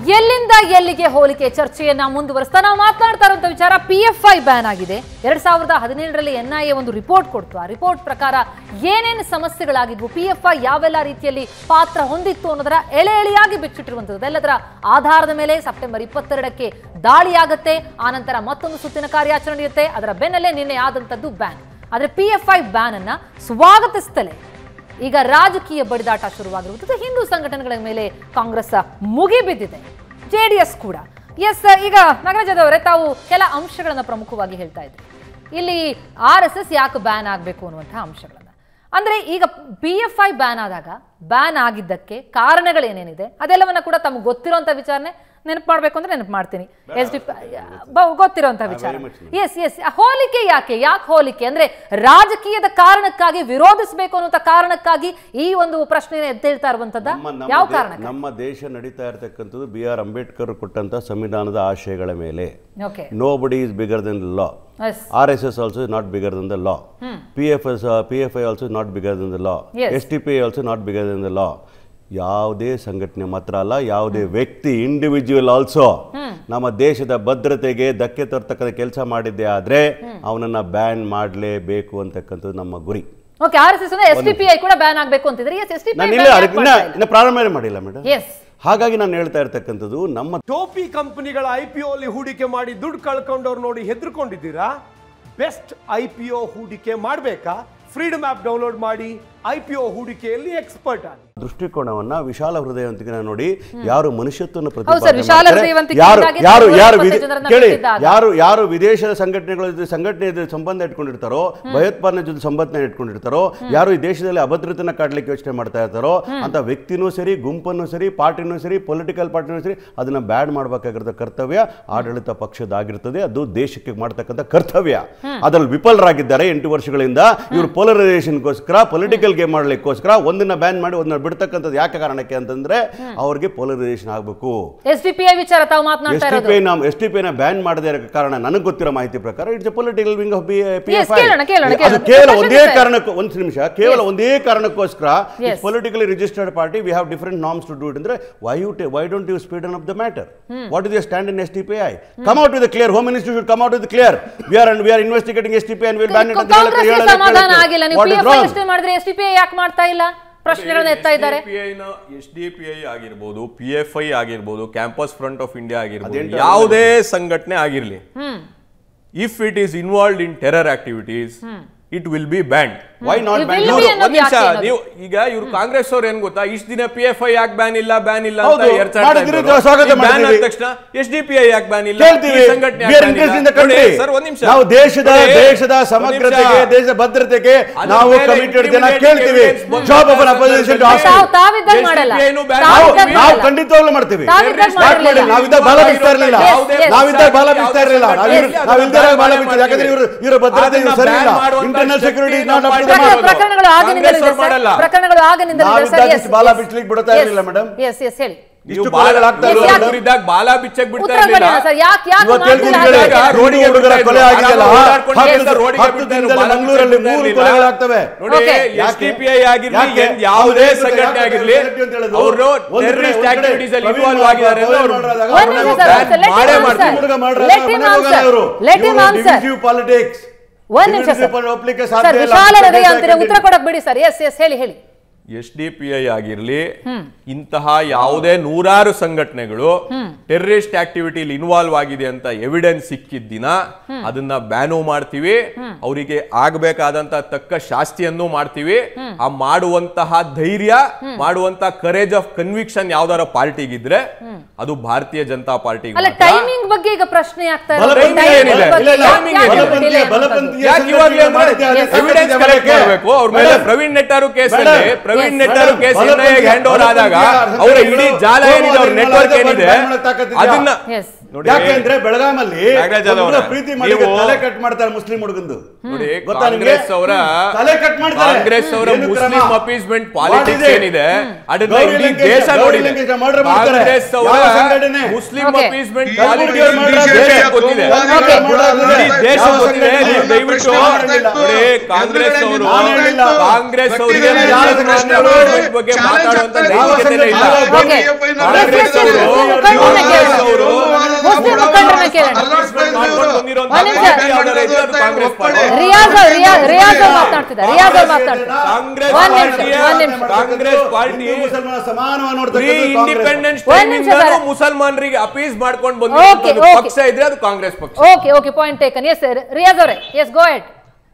ಎಲ್ಲಿಂದ ಎಲ್ಲಿಗೆ ಹೋಲಿಕೆ ಚರ್ಚೆಯನ್ನ ಮುಂದುವರಿಸ್ತಾ ನಾವು ಮಾತನಾಡ್ತಾ ಇರುವಂತ ವಿಚಾರ ಪಿ ಎಫ್ ಐ ಬ್ಯಾನ್ ಆಗಿದೆ ಎರಡ್ ಸಾವಿರದ ಹದಿನೇಳರಲ್ಲಿ ಎನ್ ಐ ಎ ಒಂದು ರಿಪೋರ್ಟ್ ಕೊಡ್ತು ಆ ರಿಪೋರ್ಟ್ ಪ್ರಕಾರ ಏನೇನು ಸಮಸ್ಯೆಗಳಾಗಿದ್ವು ಪಿ ಎಫ್ ಐ ಯಾವೆಲ್ಲ ರೀತಿಯಲ್ಲಿ ಪಾತ್ರ ಹೊಂದಿತ್ತು ಅನ್ನೋದರ ಎಳೆ ಎಳೆಯಾಗಿ ಬಿಚ್ಚಿಟ್ಟಿರುವಂಥದ್ದು ಎಲ್ಲದರ ಆಧಾರದ ಮೇಲೆ ಸೆಪ್ಟೆಂಬರ್ ಇಪ್ಪತ್ತೆರಡಕ್ಕೆ ದಾಳಿಯಾಗತ್ತೆ ಆನಂತರ ಮತ್ತೊಂದು ಸುತ್ತಿನ ಕಾರ್ಯಾಚರಣೆ ಇರುತ್ತೆ ಅದರ ಬೆನ್ನಲ್ಲೇ ನಿನ್ನೆ ಆದಂಥದ್ದು ಬ್ಯಾನ್ ಆದರೆ ಪಿ ಎಫ್ ಐ ಬ್ಯಾನ್ ಅನ್ನ ಸ್ವಾಗತಿಸ್ತಲೇ ಈಗ ರಾಜಕೀಯ ಬಡಿದಾಟ ಶುರುವಾಗಿರುವುದು ಹಿಂದೂ ಸಂಘಟನೆಗಳ ಮೇಲೆ ಕಾಂಗ್ರೆಸ್ ಮುಗಿಬಿದ್ದಿದೆ ಜೆಡಿಎಸ್ ಕೂಡ ಎಸ್ ಈಗ ನಾಗರಾಜ್ ಅವರೇ ತಾವು ಕೆಲ ಅಂಶಗಳನ್ನ ಪ್ರಮುಖವಾಗಿ ಹೇಳ್ತಾ ಇದ್ರಿ ಇಲ್ಲಿ ಆರ್ ಎಸ್ ಎಸ್ ಯಾಕೆ ಬ್ಯಾನ್ ಆಗಬೇಕು ಅನ್ನುವಂತಹ ಅಂಶಗಳನ್ನ ಅಂದ್ರೆ ಈಗ ಪಿ ಎಫ್ ಐ ಬ್ಯಾನ್ ಆದಾಗ ಬ್ಯಾನ್ ಆಗಿದ್ದಕ್ಕೆ ಕಾರಣಗಳೇನೇನಿದೆ ಅದೆಲ್ಲವನ್ನ ಕೂಡ ತಮಗೆ ಗೊತ್ತಿರುವಂತ ವಿಚಾರನೆ ನೆನಪು ಮಾಡ್ಬೇಕು ಅಂದ್ರೆ ನೆನಪು ಮಾಡ್ತೀನಿ ಎಸ್ ಡಿ ಗೊತ್ತಿರುವಂತ ವಿಚಾರ ಎಸ್ ಎಸ್ ಹೋಲಿಕೆ ಯಾಕೆ ಯಾಕೆ ಹೋಲಿಕೆ ಅಂದ್ರೆ ರಾಜಕೀಯದ ಕಾರಣಕ್ಕಾಗಿ ವಿರೋಧಿಸಬೇಕು ಅನ್ನುವಂತ ಕಾರಣಕ್ಕಾಗಿ ಈ ಒಂದು ಪ್ರಶ್ನೆನ ಎದ್ದೇಳ್ತಾ ಇರುವಂತದ್ದ ನಮ್ಮ ನಮ್ಮ ಯಾವ ದೇ- ಕಾರಣಕ್ಕೆ ನಮ್ಮ ದೇಶ ನಡೀತಾ ಇರತಕ್ಕಂಥದ್ದು ಬಿ ಆರ್ ಅಂಬೇಡ್ಕರ್ ಕೊಟ್ಟಂತ ಸಂವಿಧಾನದ ಆಶಯಗಳ ಮೇಲೆ okay nobody is bigger than the law yes R S S also not bigger than the law P F yes P F I also not bigger than the law Yes. S T P I also not bigger than the law ಯಾವುದೇ ಸಂಘಟನೆ ಮಾತ್ರ ಅಲ್ಲ ಯಾವುದೇ ವ್ಯಕ್ತಿ individual also ನಮ್ಮ ದೇಶದ ಭದ್ರತೆಗೆ ಧಕ್ಕೆ ತರ್ತಕ್ಕಂಥ ಕೆಲಸ ಮಾಡಿದ್ದೆ ಆದ್ರೆ ಅವನನ್ನ ಬ್ಯಾನ್ ಮಾಡಲೇಬೇಕು ಅಂತಕ್ಕಂಥದ್ದು ನಮ್ಮ ಗುರಿ okay R S S S D P I ಕೂಡ ಬ್ಯಾನ್ ಆಗಬೇಕು ಅಂತಿದ್ರೆ ಎಸ್ ಎಸ್ ಡಿ ನಾನು ಇಲ್ಲ ಅದಕ್ಕೆ ಇನ್ನ ಇನ್ನ ಪ್ರಾರಂಭನೇ ಮಾಡಿಲ್ಲ ಮೇಡಮ್ ಎಸ್ ಹಾಗಾಗಿ ನಾನು ಹೇಳ್ತಾ ಇರ್ತಕ್ಕಂಥದ್ದು ನಮ್ಮ ಟೋಪಿ ಕಂಪನಿಗಳ ಐ ಪಿ ಅಲ್ಲಿ ಹೂಡಿಕೆ ಮಾಡಿ ದುಡ್ಡು ಕಳ್ಕೊಂಡವ್ರು ನೋಡಿ ಹೆದರ್ಕೊಂಡಿದ್ದೀರಾ ಬೆಸ್ಟ್ ಐ ಪಿ ಒ ಹೂಡಿಕೆ ಮಾಡಬೇಕಾ ಫ್ರೀಡಮ್ ಆ್ಯಪ್ ಡೌನ್ಲೋಡ್ ಮಾಡಿ ಐ ಪಿ ಒ ಹೂಡಿಕೆಯಲ್ಲಿ ಎಕ್ಸ್ಪರ್ಟ್ ಆಗಿ ದೃಷ್ಟಿಕೋನವನ್ನ ವಿಶಾಲ ಹೃದಯವಂತಿಕೆ ನೋಡಿ ಯಾರು ಮನುಷ್ಯತ್ವವನ್ನು ಹೌದು ಸರ್, ಪ್ರತಿಪಾದನೆ ವಿಶಾಲ ಮಾಡ್ತಾರೆ, ಹೃದಯವಂತಿಕೆಯಿಂದಾಗಿ ಯಾರು ಯಾರು ಯಾರು ನೂರ ವಿದೇ- ಇಪ್ಪತ್ತು ಜನರನ್ನ ಕೇಳಿ ಬಿಟ್ಟಿದ್ದಾಗ. ಯಾರು ಯಾರು ವಿದೇಶದ ಸಂಘಟನೆಗಳ ಜೊತೆ ಸಂಘಟನೆ ಜೊತೆ ಸಂಬಂಧ ಇಟ್ಕೊಂಡಿರ್ತಾರೋ ಭಯೋತ್ಪಾದನೆ ಜೊತೆ ಸಂಬಂಧ ಇಟ್ಕೊಂಡಿರ್ತಾರೋ ಯಾರು ಈ ದೇಶದಲ್ಲಿ ಅಭದ್ರತೆನ ಕಾಡ್ಲಿಕ್ಕೆ ಯೋಚನೆ ಮಾಡ್ತಾ ಇರ್ತಾರೋ ಅಂತ ವ್ಯಕ್ತಿನೂ ಸರಿ ಗುಂಪನ್ನು ಸರಿ ಪಾರ್ಟಿನೂ ಸರಿ ಪೊಲಿಟಿಕಲ್ ಪಾರ್ಟಿನೂ ಸರಿ ಅದನ್ನ ಬ್ಯಾಡ್ ಮಾಡಬೇಕಾಗಿರೋ ಕರ್ತವ್ಯ ಆಡಳಿತ ಪಕ್ಷದಾಗಿರ್ತದೆ ಅದು ದೇಶಕ್ಕೆ ಮಾಡ್ತಕ್ಕಂಥ ಕರ್ತವ್ಯ ಅದ್ರಲ್ಲಿ ವಿಫಲರಾಗಿದ್ದಾರೆ ಎಂಟು ವರ್ಷಗಳಿಂದ ಇವರು ಪೋಲರೈಸೇಷನ್ಗೋಸ್ಕರ ಪೊಲಿಟಿಕಲ್ ಗೇಮ್ ಮಾಡ್ಲಿಕ್ಕೋಸ್ಕರ ಒಂದನ್ನ ಬ್ಯಾನ್ ಮಾಡಿ ಒಂದನ್ನ ಬಿಡ್ತಕ್ಕಂಥದ್ದು ಯಾಕೆ ಕಾರಣಕ್ಕೆ ಅಂತಂದ್ರೆ ಅವ್ರಿಗೆ ಪೋಲರೈಸೇಷನ್ ಆಗಬೇಕು ಎಸ್ ಡಿ ಪಿ ಐ ವಿಚಾರ ತಾವು ಎಸ್ ಮಾತನಾಡ್ತಾ ಟಿ ಇರೋದು P S T P ban ಮಾಡದೇ ಇರೋ ಕಾರಣ ನನಗೆ ಗೊತ್ತಿರೋ ಮಾಹಿತಿ ಪ್ರಕಾರ it's political wing of P Yes, ಕೇಳೋಣ, ಕೇಳೋಣ, ಅದು ಕೇಳೋಣ. ಕೇವಲ ಪ್ರಶ್ನೆ ಒಂದೇ ಇದೆ. ಕಾರಣಕ್ಕೂ ಒಂದು ನಿಮಿಷ ಕೇವಲ ಒಂದೇ ಕಾರಣಕ್ಕೋಸ್ಕರ Yes. Politically registered party we have different norms to do it ಅಂದ್ರೆ why you why don't you speed of the matter what is your stand in S T P I come out with clear home minister should come out with clear we are we are investigating S T P and will ban it ಅಂತ ಹೇಳಕ್ಕೆ ಕಾಂಗ್ರೆಸ್ಗೆ ಹೇಳಕ್ಕೆ ಸಮಾಧಾನ ಆಗಿಲ್ಲ ನೀವು P what is F I wrong ಅಷ್ಟೇ ಮಾಡಿದ್ರೆ S D P I ಯಾಕೆ ಮಾಡ್ತಾ ಇಲ್ಲ ಪ್ರಶ್ನೆಗಳನ್ನ ಎತ್ತಾ ಇದ್ದಾರೆ ಎಸ್ ಡಿ ಪಿ ಐ ಆಗಿರ್ಬೋದು ಪಿ ಎಫ್ ಐ ಆಗಿರ್ಬೋದು ಕ್ಯಾಂಪಸ್ ಫ್ರಂಟ್ ಆಫ್ ಇಂಡಿಯಾ ಆಗಿರ್ಬೋದು ಅದೇಂಟು ಯಾವುದೇ ಸಂಘಟನೆ ಆಗಿರ್ಲಿ if it is involve in terror activities it will be banned why not You ban will ಇವ್ರು be ಅನ್ನೋದು ಒಂದ್ ನಿಮಿಷ ಯಾಕೆ ಅನ್ನೋದು? ನೀವು ಈಗ ಇವ್ರು ಕಾಂಗ್ರೆಸ್ ಅವ್ರು ಏನ್ ಗೊತ್ತಾ ಇಷ್ಟ ದಿನ ಪಿ ಎಫ್ ಐ ಯಾಕೆ ಬ್ಯಾನ್ ಇಲ್ಲ ಬ್ಯಾನ್ ಇಲ್ಲ ಅಂತ ಹೌದು, ಎರಚಾಡ್ತಾ ಮಾಡಿದ್ರೆ ಇದ್ರು. ಸ್ವಾಗತ ಈ ban ಆದ ಮಾಡ್ತೀವಿ. ತಕ್ಷಣ ಎಸ್ ಡಿ ಪಿ ಐ ಯಾಕೆ ಬ್ಯಾನ್ ಇಲ್ಲ ಕೇಳ್ತೀವಿ ಈ ಸಂಘಟನೆ We are interested in the country. Sir ಒಂದ್ ನಿಮಿಷ ನಾವು ದೇಶದ ನೋಡಿ, ದೇಶದ ಒಂದ್ ಸಮಗ್ರತೆಗೆ ನಿಮಿಷ. ದೇಶದ ಭದ್ರತೆಗೆ ಅದ್ರ ನಾವು ಮೇಲೆ ಕಮಿಟೆಡ್ ಜನ intimidating ಕೇಳ್ತೀವಿ evidence ಬಂದ ಜಾಬ್ ಆಫ್ ಅಪೋಸಿಷನ್ ಸಂದರ್ಭದಲ್ಲಿ ತಾವು ತಾವಿದ್ದಾಗ SDPI ಮಾಡಲ್ಲ ನು ban ತಾವು ನಾವು ಇದ್ದಾಗ ನಾವು ಮಾಡಲ್ಲ. ಖಂಡಿತವಾಗ್ಲೂ ಮಾಡ್ತೀವಿ ತಾವಿದ್ದಾಗ ಸ್ಟಾರ್ಟ್ ಮಾಡಿ ಮಾಡಲಿಲ್ಲ. ನಾವಿದ್ದಾಗ ಬಾಲ ಬಿಸ್ತಾ ಇರಲಿಲ್ಲ Yes, yes. ನಾವಿದ್ದಾಗ ಬಾಲ ಬಿಸ್ತಾ ಇರಲಿಲ್ಲ Yes. ನಾವಿದ್ದಾಗ ಬಾಲ ಬಿಸ್ತಾ ಯಾಕಂದ್ರೆ ಇವರು ಇವರ ಭದ್ರತೆ ಅದನ್ನ ಸರಿ ಇಲ್ಲ ban ಮಾಡುವಂತ ಇಂಟರ್ನಲ್ ಸೆಕ್ಯೂರಿಟಿ ಶಕ್ತಿ ನಾಟ್ ನಮ್ಮ ಅಪ್ ಟು ಪಾರ್ಟಿಗೆ ಪ್ರಕರಣ- ಪ್ರಕರಣಗಳು ಆಗಿನಿಂದಲೂ ಇದೆ ಕಾಂಗ್ರೆಸ್ ಅವ್ರು ಮಾಡಲ್ಲ. ಸರ್ ಪ್ರಕರಣಗಳು ಆಗಿನಿಂದಲೂ ಇದೆ ಸರ್ ನಾವಿದ್ದಾಗ Yes, ಇಷ್ಟು ಬಾಲ yes. ಬಿಡ್ಲಿಕ್ಕೆ ಬಿಡ್ತಾ Yes. ಇರ್ಲಿಲ್ಲ ಮೇಡಮ್ ಎಸ್ ಎಸ್ ಹೇಳಿ ನೀವು ಇಷ್ಟು ಬಾಲ ಕೊಲೆಗಳಾಗ್ತಾ Yes, ಇರೋದು ಯಾಕೆ- ಮೇಡಮ್. ಇದ್ದಾಗ ಬಾಲ ಬಿಚ್ಚಕ್ ಬಿಡ್ತಾ ಉತ್ತರ ಇರ್ಲಿಲ್ಲ ಕೊಡಿ ಸರ್ ಯಾಕೆ ಯಾಕೆ ಇವತ್ತು ಹೇಳ್ತೀನಿ ಮಾಡ್ತಿಲ್ಲ ಕೇಳಿ, ಹಾಗಾದ್ರೆ? ರೋಡಿಗೆ ಹುಡುಗರ ಕೊಲೆ ಆಗಿದೆಯಲ್ಲ ಓಡಾಡ್ಕೊಂಡು ಹತ್ತು ಎಲ್ಲ ರೋಡಿಗೆ ಹತ್ತು ಬಿಡ್ತಾ ದಿನದಲ್ಲಿ ಬಾಲ ಮಂಗಳೂರಲ್ಲಿ ಬಿಚ್ಚಕ್ ಮೂರು ಬಿಡ್ತಾ ಕೊಲೆಗಳಾಗ್ತವೆ ನೋಡಿ Okay. S D P I ಆಗಿರ್ಲಿ ಯಾಕೆ? ಏನ್ ಯಾವುದೇ ಯಾಕೆ ಸಂಘಟನೆ ಆಗಿರ್ಲಿ ಯಾಕೆ ಅಂತ ಹೇಳಿದ್ರು? ಅವರು ಒಂದು ಕಡೆ- ಟೆರರಿಸ್ಟ್ ಒಂದು ಕಡೆ ಆಕ್ಟಿವಿಟೀಸ್ ಅಲ್ಲಿ ಪ್ರವೀಣ್ ಇನ್ವಾಲ್ವ್ ಆಗಿದ್ದಾರೆ ಅಂದ್ರೆ ಪ್ರವೀಣ್ ಅವರು ಮಾಡ್ರಾದಾಗ One ಅವ್ರನ್ನ minute, sir, ban sir, let him ಮಾಡೇ answer. ಮಾಡ್ತೀವಿ. ಹುಡುಗ ಮಾಡ್ರಾದಾಗ Let him ಮನೆಗೆ ಹೋಗಲ್ಲ answer. ಇವರು. Let him ಇವರು answer. divisive politics. ಒಂದ್ ನಿಮಿಷ Divisive ಸರ್ politics ಒಪ್ಲಿಕ್ಕೆ ಸರ್ ಸಾಧ್ಯ ಇಲ್ಲ. ವಿಶಾಲ ಹೃದಯ ಅಂತೀರ Continue. ಉತ್ತರ ಕೊಡಕ್ ಬಿಡಿ ಸರ್ ಎಸ್ ಎಸ್ ಹೇಳಿ ಹೇಳಿ ಎಸ್ ಡಿ ಪಿ ಐ ಆಗಿರ್ಲಿ ಇಂತಹ ಯಾವುದೇ ನೂರಾರು ಸಂಘಟನೆಗಳು ಟೆರರಿಸ್ಟ್ ಆಕ್ಟಿವಿಟಿಲಿ ಇನ್ವಾಲ್ವ್ ಆಗಿದೆ ಅಂತ ಎವಿಡೆನ್ಸ್ ಸಿಕ್ಕಿದ ದಿನ ಅದನ್ನ ಬ್ಯಾನು ಮಾಡ್ತೀವಿ ಅವರಿಗೆ ಆಗಬೇಕಾದಂತ ತಕ್ಕ ಶಾಸ್ತಿಯನ್ನು ಮಾಡ್ತೀವಿ ಆ ಮಾಡುವಂತಹ ಧೈರ್ಯ ಮಾಡುವಂತಹ ಕರೇಜ್ ಆಫ್ ಕನ್ವಿಕ್ಷನ್ ಯಾವ್ದಾರ ಪಾರ್ಟಿಗಿದ್ರೆ ಅದು ಭಾರತೀಯ ಜನತಾ ಪಾರ್ಟಿ ಅಲ್ಲ ಟೈಮಿಂಗ್ ಬಗ್ಗೆ ಈಗ ಪ್ರಶ್ನೆ ಆಗ್ತಾ ಇರೋದು. ಬಲಪಂಥೀಯ Timing ಏನಿದೆ? ಬಗ್ಗೆ ಇಲ್ಲ, ಇಲ್ಲ, ಯಾಕೆ- ಯಾಕೆ ಬಲಪಂಥೀಯ- delay ಅನ್ನೋದು? ಬಲಪಂಥೀಯ ಯಾಕೆ ಇವಾಗಲೇ ಸಂಘಟನೆ ಮಾಡಿದ್ದೆ, ಅದೇ Yes. ಎವಿಡೆನ್ಸ್ ಸಂಘಟನೆ ಕಲೆಕ್ಟ್ ಮಾಡಕ್ಕೆ. ಮಾಡಬೇಕು ಅವ್ರ ಮೇಲೆ madam, Praveen Nettaru case madam, Praveen Yes. Nettaru madam, case ಬಲಪಂಥೀಯ- ಎನ್ಐಎ ಹ್ಯಾಂಡ್ ಓವರ್ ಆದಾಗ ಬಲಪಂಥೀಯ ಅವರ ಸಂಘಟನೆಗಳು ಇಡೀ ಜಾಲ ಏನಿದೆ ಅವ್ರ ಸೋಮವಾರ ನೆಟ್ವರ್ಕ್ ದಿನ ಏನಿದೆ ಬ್ಯಾನ್ ಮಾಡಕ್ ತಾಕತ್ತಿದ್ಯಾ? ಅದನ್ನ Yes. ನೋಡಿ ಯಾಕೆಂದ್ರೆ ಬೆಳಗಾಮಲ್ಲಿ ನಾಗರಾಜ್ ಒಂದು ಅವರೇ, ಪ್ರೀತಿ ಮಾಡಿದ್ರೆ ನೀವು- ತಲೆ ಕಟ್ ಮಾಡ್ತಾರೆ ಮುಸ್ಲಿಂ ಹುಡುಗಂದು ನೋಡಿ ಗೊತ್ತಾ ನಿಮ್ಗೆ? ಕಾಂಗ್ರೆಸ್ ಅವರ ತಲೆ ಕಟ್ ಮಾಡ್ತಾರೆ ಕಾಂಗ್ರೆಸ್ ಅವರ ಏನು ಮುಸ್ಲಿಂ ಕ್ರಮ? Appeasement What politics is it? ಏನಿದೆ ಅದನ್ನ ಗೌರಿ ಇಡೀ ಲಂಕೇಶ್- ದೇಶ ಗೌರಿ ನೋಡಿದೆ ಲಂಕೇಶ್ murder ಮಾಡ್ತಾರೆ. ಕಾಂಗ್ರೆಸ್ ಅವರ ಯಾವ ಸಂಘಟನೆ? Muslim Okay. ಅಪೀಸ್ಮೆಂಟ್ ಕಲಬುರ್ಗಿ ಅವ್ರು ಪಾಲಿಟಿಕ್ಸ್ ಮಾಡಿದ್ರೆ ದೇಶ ಬೇರೆ ಗೊತ್ತಿದೆ ಕಲಬುರ್ಗಿ ಅವ್ರು ಮಾಡಿದ್ರೆ ಇಡೀ ದೇಶ ಯಾವ ಗೊತ್ತಿದೆ ಸಂಘಟನೆ? ನೀವು ದಯವಿಟ್ಟು ಪ್ರಶ್ನೆ ಮಾಡಿಲ್ಲ. ನೋಡಿ ಕಾಂಗ್ರೆಸ್ ಅವರು ನಾನು ಹೇಳಿಲ್ಲ. ಕಾಂಗ್ರೆಸ್ ಅವರಿಗೆ ಯಾರು ಪ್ರಶ್ನೆ ಸಂಘಟನೆಗಳು government ಬಗ್ಗೆ ಮಾತಾಡುವಂತ ನೈತಿಕತೆನೇ ಇಲ್ಲ. Okay. Congress Yes, yes, yes. ಅವರು, ಮುಖಂಡರನ್ನ ಕೇಳೋಣ. ಅವರು ಮುಸ್ಲಿಂ ಮುಖಂಡರನ್ನ ಕೇಳೋಣ. ಮಾಡ್ಕೊಂಡು ಬಂದಿರುವಂತ ಒಂದ್ ನಿಮಿಷ. ಪಾರ್ಟಿ ಯಾವ್ದಾದ್ರು ಇದ್ರೆ ಅದು ಕಾಂಗ್ರೆಸ್ ಪಾರ್ಟಿ ರಿಯಾಜ್ ಅವ್ರು ರಿಯಾಜ್ ರಿಯಾಜ್ ಅವ್ರು ಮಾತನಾಡ್ತಿದ್ದಾರೆ ರಿಯಾಜ್ ಅವ್ರು ಮಾತನಾಡ್ತಿದ್ದಾರೆ ಕಾಂಗ್ರೆಸ್ ಒಂದ್ ನಿಮಿಷ, ಪಾರ್ಟಿಯ ಒಂದ್ ನಿಮಿಷ. ಕಾಂಗ್ರೆಸ್ ಪಾರ್ಟಿ ಹಿಂದೂ ಮುಸಲ್ಮಾನ ಸಮಾನವಾಗಿ ಪ್ರೀ ನೋಡ್ತಕ್ಕಂಥದ್ದು ಕಾಂಗ್ರೆಸ್. ಇಂಡಿಪೆಂಡೆನ್ಸ್ ಒಂದ್ ನಿಮಿಷ ಟೈಮಿಂದ ಸರ್. ಮುಸಲ್ಮಾನರಿಗೆ ಅಪೀಸ್ ಮಾಡ್ಕೊಂಡು Okay, ಬಂದಿರುವಂತದ್ದು okay. ಪಕ್ಷ ಇದ್ರೆ ಅದು ಕಾಂಗ್ರೆಸ್ ಪಕ್ಷ okay okay point taken yes Riyaz ಅವರೇ ಎಸ್ ಗೋ ಹೆಡ್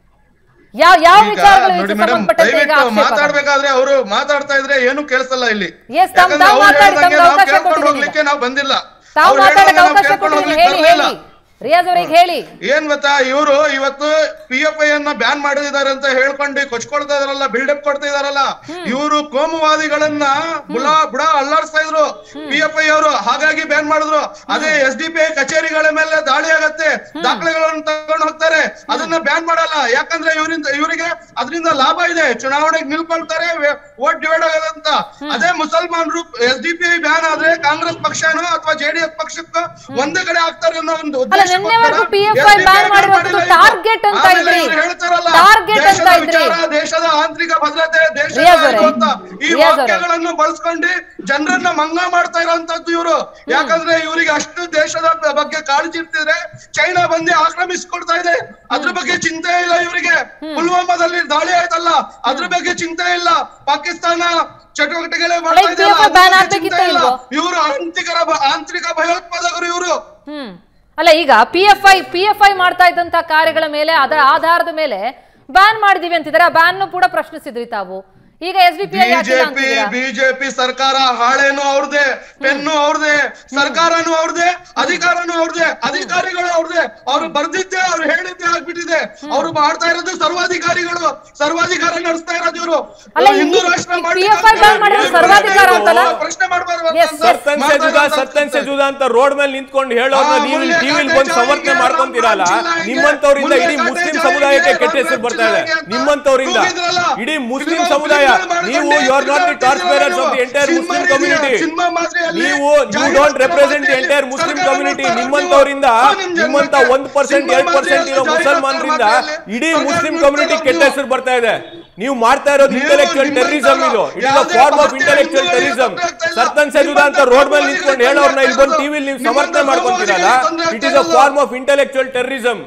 ಯಾವ ಯಾವ ಈಗ ವಿಚಾರಗಳು ನೋಡಿ ಇದಕ್ಕೆ ಮೇಡಮ್ ಸಂಬಂಧಪಟ್ಟಂತೆ ಈಗ ದಯವಿಟ್ಟು ಆಕ್ಷೇಪ ಮಾತಾಡ್ಬೇಕಾದ್ರೆ ಅವರು ಮಾತಾಡ್ತಾ ಇದ್ರೆ ಏನು ಕೇಳಿಸಲ್ಲ ಇಲ್ಲಿ Yes, ತಮ್- ಯಾಕಂದ್ರೆ ತಾವು ಅವ್ರು ಮಾತಾಡಿ, ಹೇಳ್ದಂಗೆ ತಮ್ಗೆ ನಾವು ಅವಕಾಶ ಕೇಳ್ಕೊಂಡು ಕೊಟ್ಟಿದ್ದೀನಿ ಹೋಗ್ಲಿಕ್ಕೆ ನಾವು ಬಂದಿಲ್ಲ ತಾವು ಅವ್ರು ಮಾತಾಡಕ್ಕೆ ಹೇಳ್ದಂಗೆ ನಾವು ಅವಕಾಶ ಕೇಳ್ಕೊಂಡು ಕೊಟ್ಟಿದ್ದೀನಿ ಹೋಗ್ಲಿಕ್ಕೆ ಹೇಳಿ ಬರ್ಲಿಲ್ಲ. ಹೇಳಿ ರಿಯಾಜ್ ಅವರಿಗೆ ಹೇಳಿ ಏನ್ ಗೊತ್ತಾ ಇವರು ಇವತ್ತು ಪಿ ಎಫ್ ಐ ಅನ್ನ ಬ್ಯಾನ್ ಮಾಡಿದ್ದಾರೆ ಅಂತ ಹೇಳ್ಕೊಂಡು ಕೊಚ್ಕೊಳ್ತಾ ಇದಾರಲ್ಲ ಬಿಲ್ಡಪ್ ಕೊಡ್ತಾ ಇದಾರಲ್ಲ ಇವರು ಕೋಮುವಾದಿಗಳನ್ನ ಬುಡ ಬುಡ ಅಲ್ಲಾಡಿಸ್ತಾ ಇದ್ರು ಪಿ ಎಫ್ ಐ ಅವರು ಹಾಗಾಗಿ ಬ್ಯಾನ್ ಮಾಡಿದ್ರು ಅದೇ ಎಸ್ ಡಿ ಪಿ ಐ ಕಚೇರಿಗಳ ಮೇಲೆ ದಾಳಿ ಆಗತ್ತೆ ದಾಖಲೆಗಳನ್ನು ತಗೊಂಡು ಹೋಗ್ತಾರೆ ಅದನ್ನ ಬ್ಯಾನ್ ಮಾಡಲ್ಲ ಯಾಕಂದ್ರೆ ಇವರಿಂದ ಇವರಿಗೆ ಅದರಿಂದ ಲಾಭ ಇದೆ ಚುನಾವಣೆಗೆ ನಿಲ್ಕೊಳ್ತಾರೆ ವೋಟ್ ಡಿವೈಡ್ ಆಗೋದಂತ ಅದೇ ಮುಸಲ್ಮಾನರು S D P I ban ಆದ್ರೆ ಕಾಂಗ್ರೆಸ್ ಪಕ್ಷನೋ ಅಥವಾ ಜೆಡಿಎಸ್ ಪಕ್ಷಕ್ಕೂ ಒಂದೇ ಕಡೆ ಆಗ್ತಾರೆ ಅನ್ನೋ ಒಂದು ಅಲ್ಲ, ನಿನ್ನೆವರೆಗೂ PFI ban ಮಾಡಿರೋದು target ಅಂತ ಇದ್ರಿ. Target ಅಂತ ದೇಶದ ಇದ್ರಿ. ವಿಚಾರ ದೇಶದ ಆಂತರಿಕ ಭದ್ರತೆ ದೇಶದ ರಿಯಾಜ್ ಅವರೇ, ಇದು ಅಂತ ಈ ರಿಯಾಜ್ ಅವರೇ. ವಾಕ್ಯಗಳನ್ನು ಬಳಸ್ಕೊಂಡು ಜನರನ್ನ ಮಂಗ ಮಾಡ್ತಾ ಇರೋಂತದ್ದು ಇವರು ಯಾಕಂದ್ರೆ ಇವರಿಗೆ ಅಷ್ಟು ದೇಶದ ಬಗ್ಗೆ ಕಾಳಜಿ ಇರ್ತಿದ್ರೆ ಚೈನಾ ಬಂದು ಆಕ್ರಮಿಸ್ಕೊಳ್ತಾ ಇದೆ ಅದ್ರ ಬಗ್ಗೆ ಚಿಂತೆ ಇಲ್ಲ ಇವರಿಗೆ ಪುಲ್ವಾಮಾದಲ್ಲಿ ದಾಳಿ ಆಯ್ತಲ್ಲ ಅದ್ರ ಬಗ್ಗೆ ಚಿಂತೆ ಇಲ್ಲ ಪಾಕಿಸ್ತಾನ ಚಟುವಟಿಕೆಗಳೇ ಮಾಡ್ತಾ Like ಇದೆಯಲ್ಲ, PFI ಅದ್ರ ban ಬಗ್ಗೆ ಆಗ್ಬೇಕಿತ್ತ ಚಿಂತೆ ಇಲ್ಲ ಇಲ್ವೋ? ಇವರು ಆಂತರಿಕ ಆಂತರಿಕ ಭಯೋತ್ಪಾದಕರು ಇವರು ಹ್ಮ್ ಅಲ್ಲ ಈಗ P F I P F I ಮಾಡ್ತಾ ಇದ್ದಂತ ಕಾರ್ಯಗಳ ಮೇಲೆ ಅದರ ಆಧಾರದ ಮೇಲೆ ಬ್ಯಾನ್ ಮಾಡಿದೀವಿ ಅಂತಿದ್ದಾರೆ ಆ ಬ್ಯಾನ್ ಕೂಡ ಪ್ರಶ್ನಿಸಿದ್ರಿ ತಾವು ಈಗ S D P I BJP BJP ಸರ್ಕಾರ ಹಾಳೇನು ಅವ್ರದೇ ಪೆನ್ನು ಅವ್ರದೇ ಸರ್ಕಾರನು ಅವ್ರದೇ ಅಧಿಕಾರನು ಅವ್ರದೇ ಅಧಿಕಾರಿಗಳು ಅವ್ರದೇ ಅವ್ರು ಬರ್ದಿದ್ದೆ ಅವ್ರು ಹೇಳಿದ್ದೆ ಆಗ್ಬಿಟ್ಟಿದೆ ಅವ್ರು ಮಾಡ್ತಾ ಇರೋದು ಸರ್ವಾಧಿಕಾರಿಗಳು ಸರ್ವಾಧಿಕಾರ ನಡೆಸ್ತಾ ಇರೋದು ಇವರು ಅಲ್ಲ, ಈ- ಹಿಂದೂ ರಾಷ್ಟ್ರ ಈ ಮಾಡ್ಲಿಕ್ಕೆ PFI ban ಮಾಡಿರೋದು ಸರ್ವಾಧಿಕಾರ ಅಂತಲ್ಲ? ಪ್ರಶ್ನೆ ಮಾಡಬಾರ್ದು Yes, yes. ಸತ್ತನ್ ಸೆಜುದ ಸತ್ತನ್ ಸೆಜುದ ಅಂತ ರೋಡ್ ಮೇಲೆ ನಿಂತ್ಕೊಂಡು ಹೇಳೋರ್ನ ಆ, ನೀವು ಮುಳ್ಳೆ ಟಿವಿಲಿ ಕತೆ ಬಂದು ಸಮರ್ಥನೆ ಜಾರಿಗೆ ಮಾಡ್ಕೊಂತೀರಲ್ಲ ರಾಮ ನಿಮ್ಮಂತವ್ರಿಂದ ಮುಳ್ಳೆ ಇಡೀ ಕತೆ ಮುಸ್ಲಿಂ ಜಾರಿಗೆ ಸಮುದಾಯಕ್ಕೆ ಕೆಟ್ಟ ರಾಮ ಹೆಸರು ಬರ್ತಾ ಇದೆ ರಾಮ ನಿಮ್ಮಂತವ್ರಿಂದ ಕೂಗಿದ್ರಲ್ಲ. ಇಡೀ ಮುಸ್ಲಿಂ ಸಿನಿಮಾ ಸಮುದಾಯ ಮಾಡ್ಕೊಂಡು ನೀವು you are not the torch bearers of the entire cinema ಮುಸ್ಲಿಂ ಇದೆಯಾ? ಕಮ್ಯುನಿಟಿ ಸಿನಿಮಾ ಮಾದರಿಯಲ್ಲಿ ನೀವು ಯು ಜಾಹೀರಾತು ಡೋಂಟ್ ರೆಪ್ರೆಸೆಂಟ್ ದಿ ಮಾದರಿಯಲ್ಲಿ ಎಂಟೈರ್ ಮುಸ್ಲಿಂ ಸರ್ಕಾರ ಕಮ್ಯುನಿಟಿ ಮಾಡ್ತಾ ನಿಮ್ಮಂತವರಿಂದ ಇರೋದು. ನಿಮ್ಮ ನಿಮ್ಮಂತ ಜನ್ಮಕ್ಕೆ ಒಂದ್ ಪರ್ಸೆಂಟ್ ಸಿನಿಮಾ ಎರಡ್ ಪರ್ಸೆಂಟ್ ಇರೋ ಮಾದರಿಯಲ್ಲಿ ಮುಸಲ್ಮಾನರಿಂದ ಜಾಹೀರಾತು ಇಡೀ ಸರ್ಕಾರ ಮುಸ್ಲಿಂ ಮಾಡ್ತಾ ಕಮ್ಯುನಿಟಿ ಕೆಟ್ಟ ಇರೋದು. ಹೆಸರು ಬರ್ತಾ ಇದೆ ನೀವು ಮಾಡ್ತಾ ಇರೋದು ನೀವು ಇಂಟೆಲೆಕ್ಚುಯಲ್ ನಿಮ್ಮಂತ ಟೆರರಿಸಂ ಇದು ಇಟ್ ಇಸ್ ಅ ಯಾವುದೇ ಫಾರ್ಮ್ ಆಫ್ ಭಾರತೀಯ ಇಂಟೆಲೆಕ್ಚುಯಲ್ ಹಿಂದೂಗಳಿಗೆ ಟೆರರಿಸಂ ತೊಂದ್ರೆ ಆಗ್ತಾ ಇಲ್ಲ. ಸರ್ತನ್ ಸೆಜುದ ಅಂತ ನಿಮ್ಮಂತ ರೋಡ್ ಮೇಲೆ ನಿಂತ್ಕೊಂಡು ತೊಂದ್ರೆ ಹೇಳೋರ್ನ ಇಲ್ಲಿ ಬಂದು ಆಗ್ತಾ ಟಿವಿಲಿ ನೀವು ಇಲ್ಲ. ಸಮರ್ಥನೆ ನಿಮ್ಮಂತ ಮಾಡ್ಕೊಂತೀರಲ್ಲ ತೊಂದ್ರೆ ಇಟ್ ಇಸ್ ಅ ಆಗ್ತಾ ಫಾರ್ಮ್ ಆಫ್ ಇಂಟೆಲೆಕ್ಚುಯಲ್ ಟೆರರಿಸಂ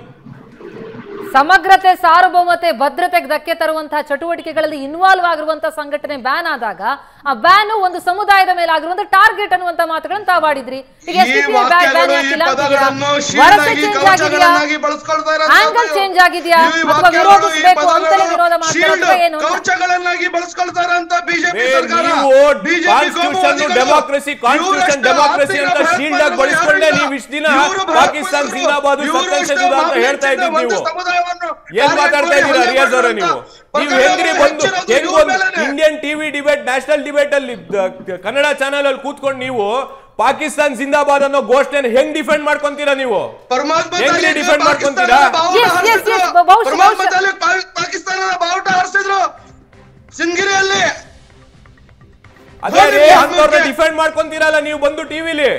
ಸಮಗ್ರತೆ ಸಾರ್ವಭೌಮತೆ ಭದ್ರತೆಗೆ ಧಕ್ಕೆ ತರುವಂತಹ ಚಟುವಟಿಕೆಗಳಲ್ಲಿ ಇನ್ವಾಲ್ವ್ ಆಗಿರುವಂತಹ ಸಂಘಟನೆ ಬ್ಯಾನ್ ಆದಾಗ ಆ ಬ್ಯಾನ್ ಒಂದು ಸಮುದಾಯದ ಮೇಲೆ ಆಗಿರುವಂತ ಟಾರ್ಗೆಟ್ ಅನ್ನುವಂತ ಮಾತುಗಳನ್ನು ತಾವಾಡಿದ್ರಿ ಈಗ ಈ SDPI ಬ್ಯಾನ್ ವಾಕ್ಯಗಳು, ಈ ಹಾಕಿಲ್ಲ ಪದಗಳನ್ನು ಅಂತಿದ್ದೀರಾ? ವರಸೆ ಶೀಲಾಗಿ, ಚೇಂಜ್ ಆಗಿದೆಯಾ ಕವಚಗಳನ್ನಾಗಿ ಬಳಸ್ಕೊಳ್ತಾ ಇರೋದು ಆಂಗಲ್ ಚೇಂಜ್ ಆಗಿದೆಯಾ ಈ ಅಥವಾ ವಾಕ್ಯಗಳು, ಈ ವಿರೋಧಿಸಬೇಕು ಅಂತಲೇ ಪದಗಳು ವಿರೋಧ ಮಾಡ್ತಾರೆ ಅಥವಾ ಶೀಲ್ಡ್, ಏನು ಅಂತ? ಕವಚಗಳನ್ನಾಗಿ ಬಳಸ್ಕೊಳ್ತಾ ಇರೋಂತ ಬಿಜೆಪಿ ಏ, ಸರ್ಕಾರ ನೀವು BJP constitution democracy constitution democracy ಅಂತ ಶೀಲ್ಡ್ ಆಗಿ ಬಳಸ್ಕೊಂಡೆ ನೀವು ಇಷ್ಟು ದಿನ ಪಾಕಿಸ್ತಾನ್ ಜಿಂದಾಬಾದ್ ಸತ್ತನ್ ಸೆಜುದ ಅಂತ ಹೇಳ್ತಾ ಇದ್ದೀವಿ ನೀವು ಏನ್ ಮಾತಾಡ್ತಾ ಇದ್ದೀರಾ ರಿಯಾಜ್ ಅವರೇ ನೀವು ನೀವು ಹೆಂಗ್ರಿ ಬಂದು ಹೆಂಗ್ ಬಂದು Indian TV debate national debate ಅಲ್ಲಿ ದ- ಕನ್ನಡ ಚಾನೆಲ್ ಅಲ್ಲಿ ಕೂತ್ಕೊಂಡು ನೀವು ಪಾಕಿಸ್ತಾನ್ ಜಿಂದಾಬಾದ್ ಅನ್ನೋ ಘೋಷಣೆ ಹೆಂಗ್ ಡಿಫೆಂಡ್ ಮಾಡ್ಕೊಂತೀರಾ ನೀವು ಹೆಂಗ್ರಿ ಡಿಫೆಂಡ್ ಮಾಡ್ಕೊಂತೀರಾ Yes, yes, yes, ಬಹುಶಃ- ಪರಮಾತ್ಮದಲ್ಲಿ ಪಾಕಿಸ್ತಾನದ ಬಾವುಟ ಹಾರಿಸಿದ್ರು ಸಿಂಗಿರಿಯಲ್ಲಿ ಅದೇ ರೀ ಹೋಗಿ ಅಂತವ್ರನ್ನ ಮುಂದೆ. ಡಿಫೆಂಡ್ ಮಾಡ್ಕೊಂತೀರಲ್ಲ ನೀವು ಬಂದು ಟಿವಿಲಿ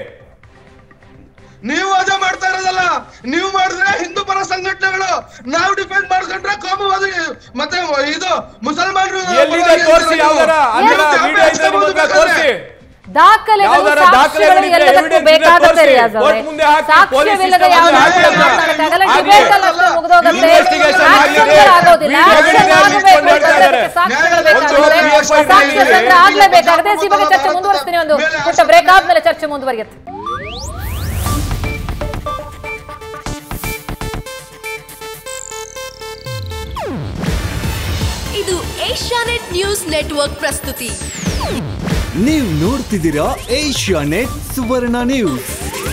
ನೀವು ಅದೇ ಮಾಡ್ತಾ ಇರೋದಲ್ಲ ನೀವು ಮಾಡಿದ್ರೆ ಹಿಂದೂ ಪರ ಸಂಘಟನೆಗಳು ನಾವು ಡಿಫೆಂಡ್ ಮಾಡ್ಕೊಂಡ್ರೆ ಕೋಮುವಾದಿ ಮತ್ತೆ ಇದು ಮುಸಲ್ಮಾನರು ಎಲ್ಲಿದೆ ತೋರಿಸಿ ಯಾವ್ದಾರ ಅದರ ವಿಡಿಯೋ ಇದ್ರೆ ನಿಮ್ಮ ಹತ್ರ ತೋರಿಸಿ ದಾಖಲೆಗಳು ಯಾವ್ದಾರ ಸಾಕ್ಷ್ಯಗಳು ದಾಖಲೆಗಳಿದ್ರೆ ಎಲ್ಲದಕ್ಕೂ evidence ಬೇಕಾಗತ್ತೆ ತೋರಿಸಿ. ರಿಯಾಜ್ ಅವರೇ. ಕೋರ್ಟ್ ಮುಂದೆ ಹಾಕಿ, ಪೊಲೀಸ್ ಸಾಕ್ಷ್ಯವಿಲ್ಲದೆ system ಯಾವ ಮುಂದೆ ಮಾತನ್ನ ಹಾಕಿ. ಮಾತಾಡಕ್ಕಾಗಲ್ಲ. ಆಗ್ಲಿ. debate ಅಲ್ಲಿ ಅಷ್ಟೇ ಮುಗ್ದೋಗತ್ತೆ. Investigation Action ಆಗ್ಲಿ. ಆಗೋದಿಲ್ಲ. Video Action ಗಳಿದೆ ಅಲ್ಲಿ ಆಗ್ಬೇಕು ನಿಂತ್ಕೊಂಡು ಹೇಳ್ತಾ ಅಂತಂದ್ರೆ ಇದ್ದಾರೆ. ಅದಕ್ಕೆ ಸಾಕ್ಷ್ಯಗಳು ಒಂದು ಬೇಕಾಗುತ್ತೆ. PFI ಸಾಕ್ಷ್ಯ ನಲ್ಲಿ ಸಂಗ್ರಹ ಆಗ್ಲೇಬೇಕಾಗುತ್ತೆ ಈ ಬಗ್ಗೆ ಚರ್ಚೆ ಮುಂದುವರಿಸ್ತೀನಿ ಒಂದು ಪುಟ್ಟ ಬ್ರೇಕ್ ಆದ್ಮೇಲೆ ಚರ್ಚೆ ಮುಂದುವರಿಯುತ್ತೆ ಇದು ಏಷ್ಯಾನೆಟ್ ನ್ಯೂಸ್ ನೆಟ್ವರ್ಕ್ ಪ್ರಸ್ತುತಿ ನೀವು ನೋಡ್ತಿದ್ದೀರಾ ಏಷ್ಯಾ ನೆಟ್ ಸುವರ್ಣ ನ್ಯೂಸ್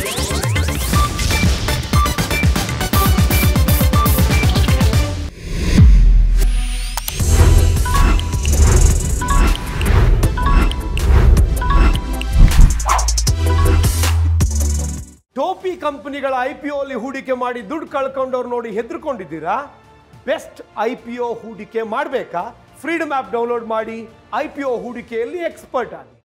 ಟೋಪಿ ಕಂಪನಿಗಳ ಐ ಪಿ ಅಲ್ಲಿ ಹೂಡಿಕೆ ಮಾಡಿ ದುಡ್ಡು ಕಳ್ಕೊಂಡವ್ರು ನೋಡಿ ಹೆದರ್ಕೊಂಡಿದ್ದೀರಾ ಬೆಸ್ಟ್ ಐ ಪಿ ಒ ಹೂಡಿಕೆ ಮಾಡಬೇಕಾ ಫ್ರೀಡಮ್ ಆ್ಯಪ್ ಡೌನ್ಲೋಡ್ ಮಾಡಿ ಐ ಪಿ ಒ ಹೂಡಿಕೆಯಲ್ಲಿ ಎಕ್ಸ್ಪರ್ಟ್ ಆಗಿ